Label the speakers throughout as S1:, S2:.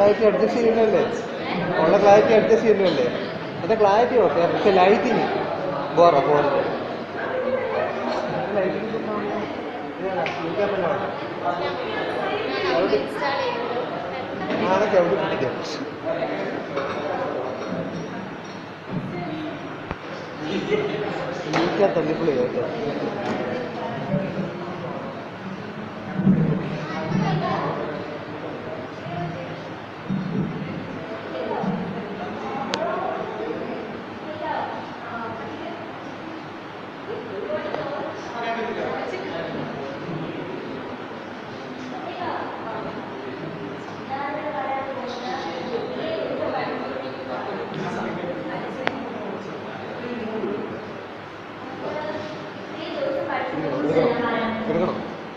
S1: Clarity adjust ചെയ്യുന്നല്ലേ ഉള്ള clarity adjust ചെയ്യുന്നല്ലേ എൻ്റെ clarity okay പക്ഷെ ലൈറ്റിന് ബോറ ബോറ ആണൊക്കെ അവിടെ പിടിക്കാം നീക്കാൻ തല്ലിപ്പൊളി കേട്ടോ എടുക്കണം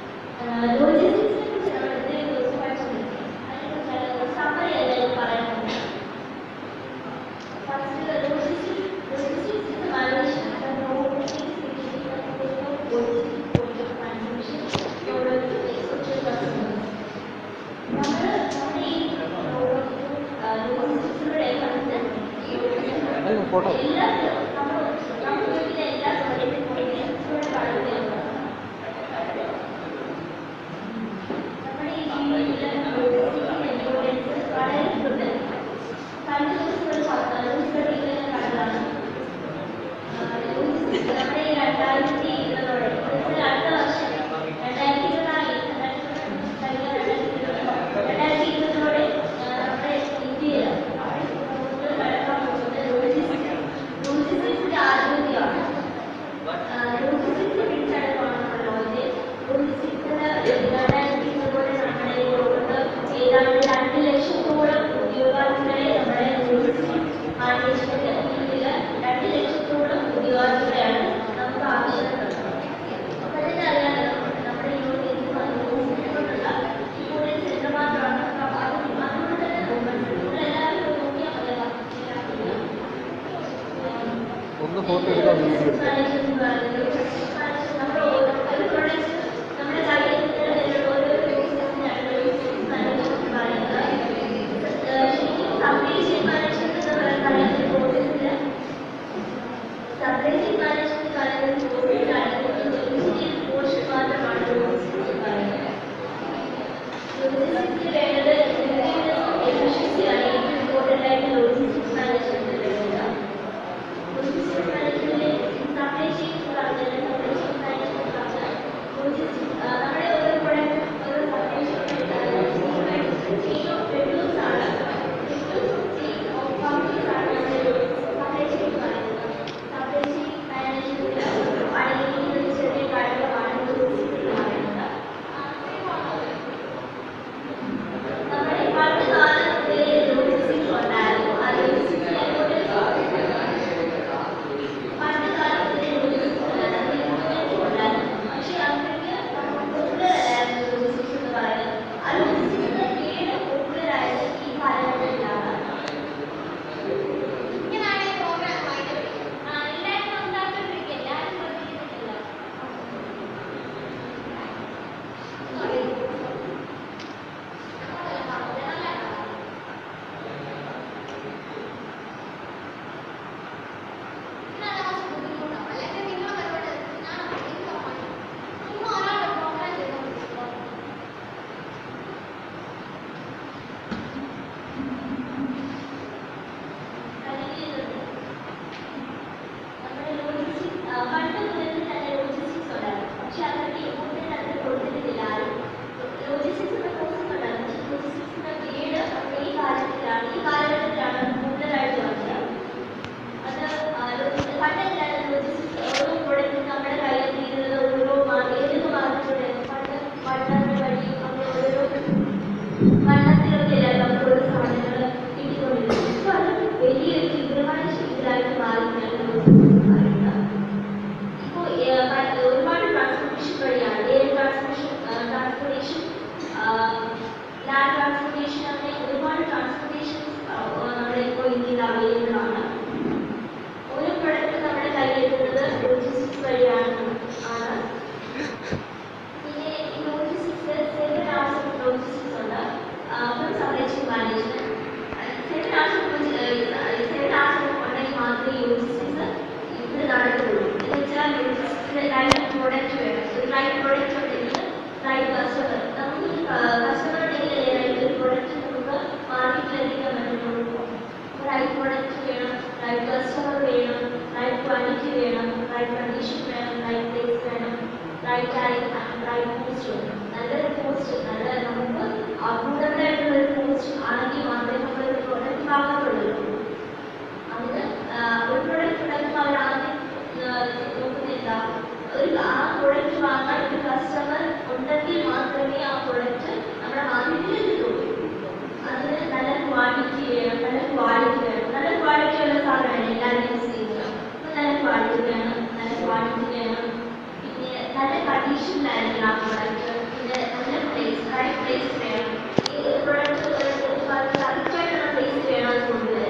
S1: അല്ല ഫോട്ടോ
S2: ഏതാണ്ട് രണ്ട് ലക്ഷത്തോളം ഉദ്യോഗാർത്ഥികളെ നമ്മുടെ മാനേജ്മെന്റ് രണ്ട് ലക്ഷത്തോളം ഉദ്യോഗാർത്ഥികളെയാണ് നമുക്ക് ആവശ്യമുള്ളത് അപ്പൊ അതിനറിയാലോ നമ്മുടെ യൂണിവേഴ്സിറ്റി കൊണ്ടുള്ള സ്റ്റുഡൻസ് എത്രമാത്രമാണ് അപ്പൊ അത് അതുകൊണ്ട് തന്നെ നമ്മളെല്ലാവരും നോക്കിയാൽ മതി
S1: ഒന്ന് ഫോട്ടോ എടുക്കാൻ വീഡിയോ എടുക്കാം
S2: ലോജിസ്റ്റിക്സ് മാനേജ്മെന്റ് വേണ്ടത് ലോജിസ്റ്റിക്സ് മാനേജ്മെന്റിലെ സപ്ലൈ ചെയിൻ പറഞ്ഞാൽ സപ്ലൈ ചെയിൻ മാനേജ്മെന്റ് പറഞ്ഞാൽ ക്വാണ്ടിറ്റി വേണം റൈറ്റ് കണ്ടീഷൻ വേണം റൈറ്റ് പ്ലേസ് വേണം റൈറ്റ് ടൈം റൈറ്റ് പോസ്റ്റ് വേണം നല്ലൊരു പോസ്റ്റ് നല്ല നമുക്ക് അഫോർഡബിൾ ആയിട്ടുള്ള ഒരു പോസ്റ്റ് ആണെങ്കിൽ മാത്രമേ നമ്മൾ ഒരു പ്രോഡക്റ്റ് വാങ്ങത്തുള്ളൂ അതിന് ആ, ഒരു പ്രൊഡക്റ്റ് ഉണ്ടാക്കുമ്പോൾ അവർ ആദ്യം നോക്കുന്നില്ല ഒരു ആ പ്രൊഡക്റ്റ് വാങ്ങാൻ ഒരു കസ്റ്റമർ ഉണ്ടെങ്കിൽ മാത്രമേ ആ പ്രൊഡക്റ്റ് നമ്മുടെ മാർക്കറ്റിൽ എത്തുള്ളൂ അതിന് നല്ല ക്വാണ്ടിറ്റി വേണം നല്ല ക്വാളിറ്റി വേണം നല്ല ക്വാളിറ്റി ഉള്ള സാധനമാണ് എല്ലാവരും യൂസ് ചെയ്യുന്നത് അപ്പോൾ നല്ല ക്വാളിറ്റി വേണം നല്ല ക്വാണ്ടിറ്റി വേണം പിന്നെ നല്ല കണ്ടീഷനിലായിരിക്കണം ആ പ്രൊഡക്റ്റ് പിന്നെ നല്ല പ്ലേസ് റൈറ്റ് പ്ലേസ് വേണം ഈ പ്രൊഡക്റ്റ് കറക്റ്റ് ആയിട്ടുള്ള പ്ലേസ് വേണം അത് കൊണ്ടുവരാൻ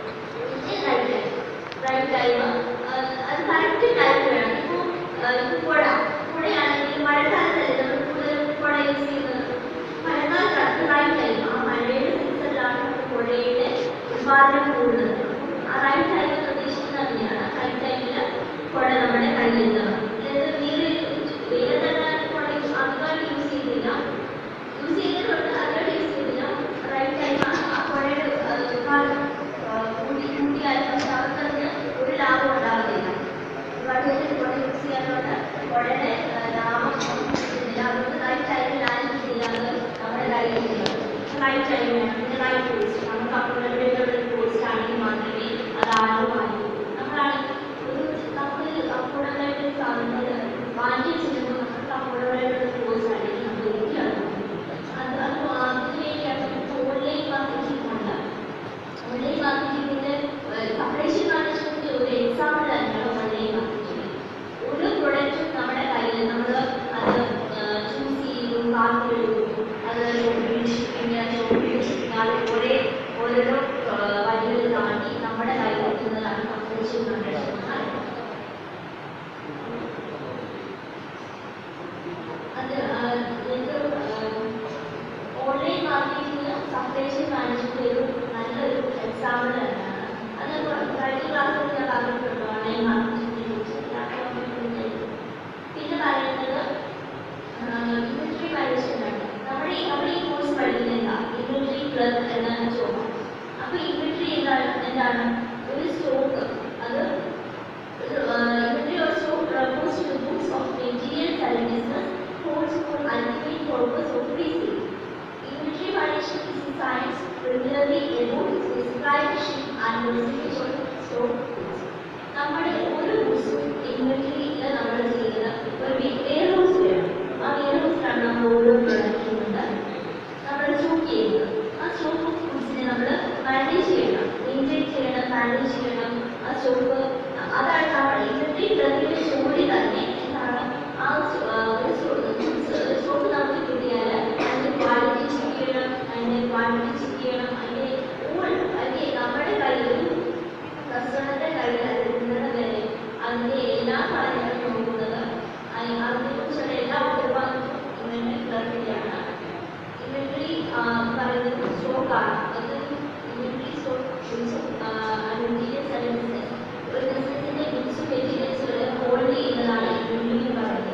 S2: റൈറ്റ് റൈറ്റ് ടൈം അത് കറക്റ്റ് ടൈം വേണം ഇപ്പോൾ ഇപ്പോൾ കുട കുടയാണെങ്കിൽ മഴക്കാലത്തല്ലേ നമ്മൾ കൂടുതലും കുട യൂസ് ചെയ്യുന്നത് മഴക്കാലത്താണ് റൈറ്റ് ടൈം ആ മഴയുടെ സീസണിലാണ് കുടയുടെ ഉത്പാദനം കൂടുന്നത് ആ റൈറ്റ് ടൈം എന്ന് ഉദ്ദേശിക്കുന്നത് അങ്ങനെയാണ് റൈറ്റ് ടൈമിൽ കുട നമ്മുടെ കയ്യിൽ എത്തണം അതായത് നീര് വെയിലത്തെല്ലാം കുട അധികമായിട്ട് യൂസ് ചെയ്തില്ല യൂസ് ചെയ്തിട്ടുണ്ട് അധികമായിട്ട് യൂസ് ചെയ്തില്ല റൈറ്റ് ടൈം ആ കുടയുടെ ഉത്പാദനം കൂടി കൂട്ടിയാലും പക്ഷെ അവർക്കതിന് ഒരു ലാഭം ഉണ്ടാകുന്നില്ല ഒരുപാട് പേര് കുട യൂസ് ചെയ്യാറുണ്ട് കുടയുടെ ലാഭം കിട്ടുന്നില്ല അതുകൊണ്ട് റൈറ്റ് ടൈമിൽ ആരും ചെയ്യാതെ നമ്മുടെ കയ്യിൽ റൈറ്റ് ടൈം വേണം പിന്നെ റൈറ്റ് പോസ്റ്റ് നമുക്ക് അഫോർഡബിലിറ്റി ഉള്ള പോസ്റ്റ് ആണെങ്കിൽ മാത്രമേ അത് ആളുകൾ വാങ്ങൂ നമ്മളാണെങ്കിൽ ഒരു നമുക്ക് അഫോർഡബിൾ ആയിട്ട് സാധനങ്ങൾ വാങ്ങി വെച്ചിട്ടുണ്ടെങ്കിൽ നമുക്ക് അഫോർഡബിൾ ആയിട്ടുള്ള പോസ്റ്റ് ആണെങ്കിൽ നമ്മൾ ഒരിക്കലും അത് അത് അതിന് വേണ്ടിയാണ് ഓൺലൈൻ മാർക്കറ്റിംഗ് ഉണ്ട് ഓൺലൈൻ മാർക്കറ്റിംഗിന്റെ സപ്ലൈഷൻ മാനേജ്മെന്റ് ഒരു എക്സാമ്പിൾ തന്നെയാണ് ഓൺലൈൻ മാർക്കറ്റിംഗ് ഒരു പ്രൊഡക്റ്റും നമ്മുടെ കയ്യിൽ നമ്മൾ അത് ചൂസ് ചെയ്തു കാത്തിടുന്നു അത് ഷിപ്പിംഗ് ഷിപ്പിംഗ് അത് കുറേ ഓരോരോ വഴികൾ താണ്ടി നമ്മുടെ കയ്യിൽ എത്തുന്നതാണ് സപ്ലൈഷൻ മാനേജ്മെന്റ് എന്ന് പറയുന്നത് അത് ഇത് ഓൺലൈൻ മാർക്കറ്റിംഗ് സപ്ലൈഷൻ മാനേജ്മെന്റ് ഒരു നല്ലൊരു എക്സാമ്പിൾ തന്നെയാണ് അത് കഴിഞ്ഞ ക്ലാസ്സിൽ ഞാൻ പറഞ്ഞിട്ടുണ്ട് ഓൺലൈൻ മാർക്കറ്റിംഗിനെ കുറിച്ച് പിന്നെ പറയുന്നത് ഇൻവെന്ററി മാനേജ്മെന്റ് ആണ് നമ്മുടെ ഈ നമ്മുടെ ഈ കോഴ്സ് പഠിക്കുന്നില്ല ഇൻവെന്ററി ക്ലർക്ക് എന്നാണ് ചോദ്യം അപ്പോൾ ഇൻവെന്ററി എന്താണ് എന്താണ് ഒരു സ്റ്റോക്ക് അത് inventory or stock refers to the goods of materials and business holds for ultimate purpose of resale. Inventory management is a science primarily about description and usage of stock goods. നമ്മുടെ ഓരോ ഗുഡ്സും ഇൻവെന്ററിയിൽ നമ്മൾ ചെയ്യുന്നത് ഒരു wear house വേണം ആ wear ഹൗസിലാണ് നമ്മൾ ഓരോ പ്രൊഡക്റ്റും നമ്മൾ സ്റ്റോക്ക് ചെയ്യുന്നത് ആ സ്റ്റോക്ക് ഓഫ് ഗുഡ്സിനെ നമ്മൾ മാനേജ് ചെയ്യണം മെയിൻറ്റെയിൻ ചെയ്യണം മാനേജ് ചെയ്യണം ആ സ്റ്റോക്ക് അതാണ് നമ്മുടെ ഇന്നത്തെ പ്രതിയുടെ ജോലി തന്നെ എന്താണ് ആ സ്റ്റോക്ക് നമുക്ക് കിട്ടിയാൽ അതിൻ്റെ ക്വാളിറ്റി ചെക്ക് ചെയ്യണം അതിൻ്റെ ക്വാണ്ടിറ്റി ചെക്ക് ചെയ്യണം അതിൻ്റെ ഓൾ അതിൻ്റെ നമ്മുടെ കയ്യിൽ കസ്റ്റമറുടെ കയ്യിൽ അത് എത്തുന്നത് വരെ അതിൻ്റെ എല്ലാ കാര്യങ്ങളും നോക്കുന്നത് അതി- അതിനെക്കുറിച്ചുള്ള എല്ലാ ഉത്തരവാദിത്വം ഇവൻ്റെ ക്ലർക്കിൻ്റെയാണ് ഇൻവെന്ററി പറയുന്നത് സ്റ്റോക്കാണ് അത് inventory stock materials and business ഒരു ബിസിനസിന്റെ ഗുഡ്സ് മെറ്റീരിയൽസുകൾ ഹോൾഡ് ചെയ്യുന്നതാണ് ഇൻവെന്ററി എന്ന് പറയുന്നത്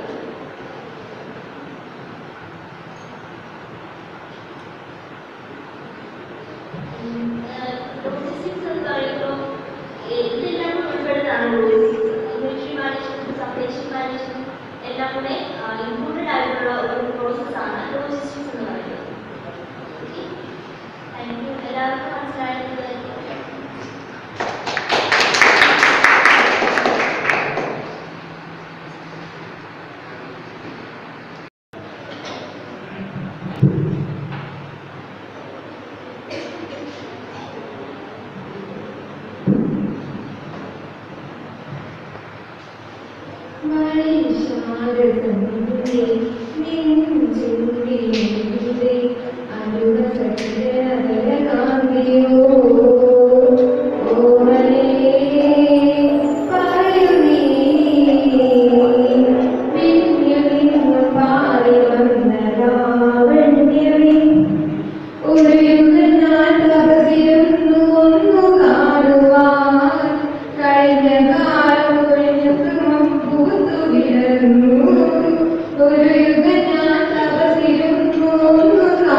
S2: ലോജിസ്റ്റിക്സ് എന്ന് പറയുമ്പോൾ ഇതെല്ലാം ഉൾപ്പെടുന്നതാണ് logistics inventory management supply chain management എല്ലാം കൂടെ ഇൻക്ലൂഡഡ് ആയിട്ടുള്ള ഒരു പ്രോസസ്സാണ് ലോജിസ്റ്റിക്സ് എന്ന് പറയുന്നത് താങ്ക് യു എല്ലാവർക്കും മനസ്സിലായെന്ന് വിചാരിക്കുന്നു.
S3: ഒരു യുഗനാൾ തപസിരുന്നു ഒന്നു കാണുവാൻ കഴിഞ്ഞ കാലം ഒഴിഞ്ഞു സുഖം പൂത്തു വിടർന്നു ഒരു യുഗനാൾ തപസിരുന്നു ഒന്നു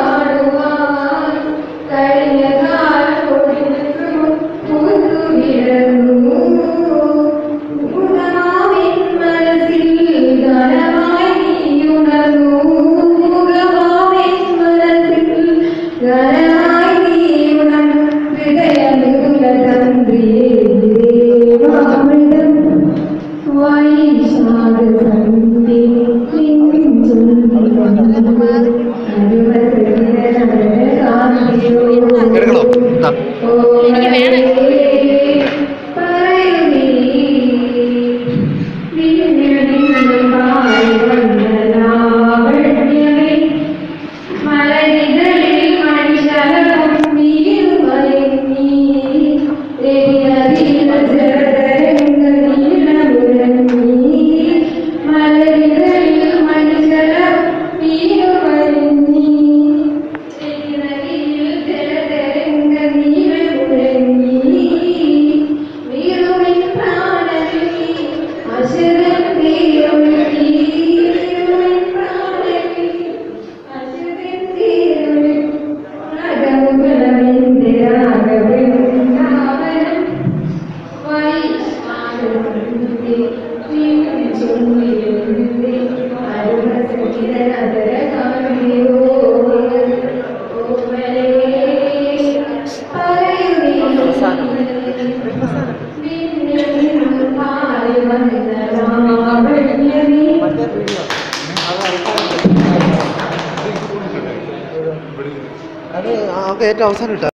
S1: മറ്റേ വീഡിയോ അത് അവസാനം അത് ആ, ഒക്കെ ഏറ്റവും അവസാനം ഇട്ടാ